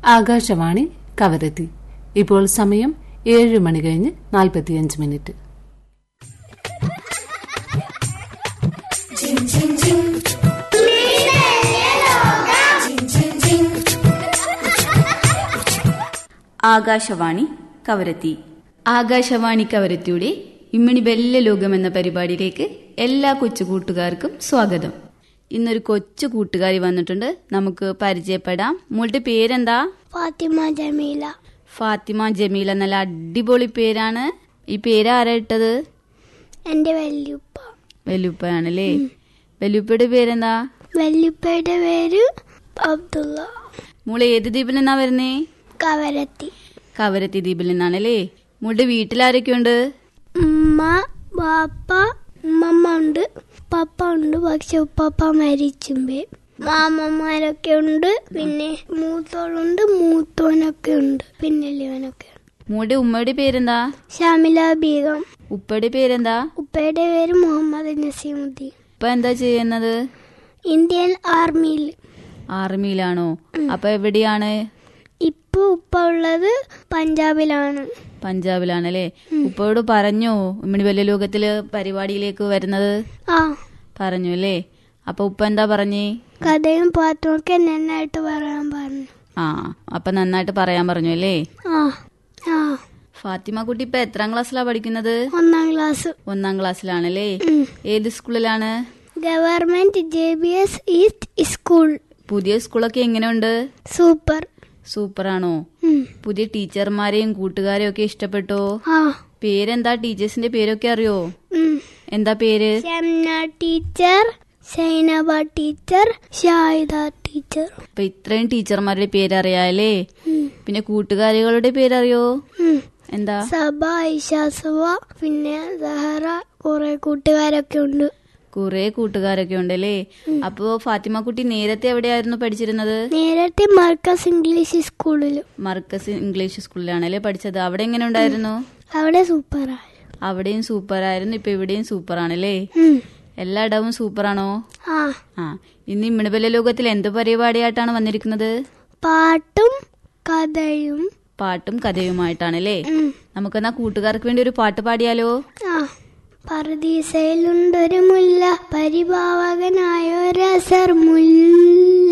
ആകാശവാണി കവരത്തി ഇപ്പോൾ സമയം ഏഴ് മണി കഴിഞ്ഞ് നാൽപ്പത്തിയഞ്ച് മിനിറ്റ് ആകാശവാണി കവരത്തി ആകാശവാണി കവരത്തിയുടെ ഇമ്മണി ബെല്ല ലോകം എന്ന പരിപാടിയിലേക്ക് എല്ലാ കൊച്ചു കൂട്ടുകാർക്കും സ്വാഗതം ഇന്നൊരു കൊച്ചു കൂട്ടുകാരി വന്നിട്ടുണ്ട് നമുക്ക് പരിചയപ്പെടാം മോളുടെ പേരെന്താ ഫാത്തിമ ജമീല ഫാത്തിമ ജമീല നല്ല അടിപൊളി പേരാണ് ഈ പേര് ആരാ ഇട്ടത് എൻ്റെ വല്യുപ്പ വെല്ലുപ്പയാണല്ലേ വെല്ലുപ്പയുടെ പേരെന്താ വല്യുപ്പയുടെ പേര് അബ്ദുള്ള മോള് ഏത് ദ്വീപിൽ നിന്നാ വരുന്നേ കവരത്തി കവരത്തി ദ്വീപിൽ നിന്നാണല്ലേ മോളുടെ വീട്ടിലാരൊക്കെയുണ്ട് ഉമ്മ ബാപ്പ ഉമ്മമ്മ ഉണ്ട് പപ്പ ഉണ്ട് പക്ഷെ ഉപ്പപ്പ മരിച്ചുമ്പേ മാമന്മാരൊക്കെ ഉണ്ട് പിന്നെ മൂത്തോളുണ്ട് മൂത്തോനൊക്കെ ഉണ്ട് പിന്നെ ഇവനൊക്കെ ഉണ്ട് മോളുടെ ഉമ്മയുടെ പേരെന്താ ഷാമില ബീഗം ഉപ്പയുടെ പേരെന്താ ഉപ്പയുടെ പേര് മുഹമ്മദ് നസീമുദ്ദീൻ ഇപ്പൊ എന്താ ചെയ്യുന്നത് ഇന്ത്യൻ ആർമിയിൽ ആർമിയിലാണോ അപ്പൊ എവിടെയാണ് ഇപ്പൊ ഉപ്പ ഉള്ളത് പഞ്ചാബിലാണ് പഞ്ചാബിലാണല്ലേ ഉപ്പയോട് പറഞ്ഞോ ഇമ്മണി വലിയ ലോകത്തില് പരിപാടിയിലേക്ക് വരുന്നത് ആ പറഞ്ഞു അല്ലേ അപ്പൊ ഉപ്പ എന്താ പറഞ്ഞേ കഥയും പാട്ടും ഒക്കെ നന്നായിട്ട് പറയാൻ പറഞ്ഞു ആ അപ്പൊ നന്നായിട്ട് പറയാൻ പറഞ്ഞു അല്ലേ ആ ആ ഫാത്തിമ കുട്ടി ഇപ്പൊ എത്രാം ക്ലാസ്സിലാ പഠിക്കുന്നത് ഒന്നാം ക്ലാസ് ഒന്നാം ക്ലാസ്സിലാണല്ലേ ഏത് സ്കൂളിലാണ് government J B S east school പുതിയ സ്കൂളൊക്കെ എങ്ങനെയുണ്ട് സൂപ്പർ സൂപ്പറാണോ ഉം. പുതിയ ടീച്ചർമാരെയും കൂട്ടുകാരെയും ഒക്കെ ഇഷ്ടപ്പെട്ടോ ആ പേരെന്താ ടീച്ചേഴ്സിന്റെ പേരൊക്കെ അറിയോ ഉം. എന്താ പേര് Shamna teacher Sainaba teacher Shahida teacher അപ്പൊ ഇത്രയും ടീച്ചർമാരുടെ പേരറിയാലേ ഉം. പിന്നെ കൂട്ടുകാരികളുടെ പേരറിയോ ഉം. എന്താ സബ ഐഷാസുവ പിന്നെ സഹറ കുറെ കൂട്ടുകാരൊക്കെ ഉണ്ട് കുറെ കൂട്ടുകാരൊക്കെ ഉണ്ടല്ലേ അപ്പോ ഫാത്തിമ കുട്ടി നേരത്തെ എവിടെയായിരുന്നു പഠിച്ചിരുന്നത് നേരത്തെ മർക്കസ് ഇംഗ്ലീഷ് സ്കൂളിൽ മർക്കസ് ഇംഗ്ലീഷ് സ്കൂളിലാണല്ലേ പഠിച്ചത് അവിടെ എങ്ങനെ ഉണ്ടായിരുന്നു അവിടെ സൂപ്പറായി അവിടെയും സൂപ്പറായിരുന്നു ഇപ്പൊ ഇവിടെയും സൂപ്പറാണല്ലേ ഉം. എല്ലായിടവും സൂപ്പറാണോ ആ ആ ഇന്ന് ഇമ്മിണിബല ലോകത്തിൽ എന്ത് പരിപാടിയായിട്ടാണ് വന്നിരിക്കുന്നത് പാട്ടും കഥയും പാട്ടും കഥയുമായിട്ടാണല്ലേ ഉം. നമുക്കെന്നാ കൂട്ടുകാർക്ക് വേണ്ടി ഒരു പാട്ട് പാടിയാലോ ആ പർദീസയിലുണ്ടൊരു മുല്ല പരിഭാവകനായൊരസർ മുല്ല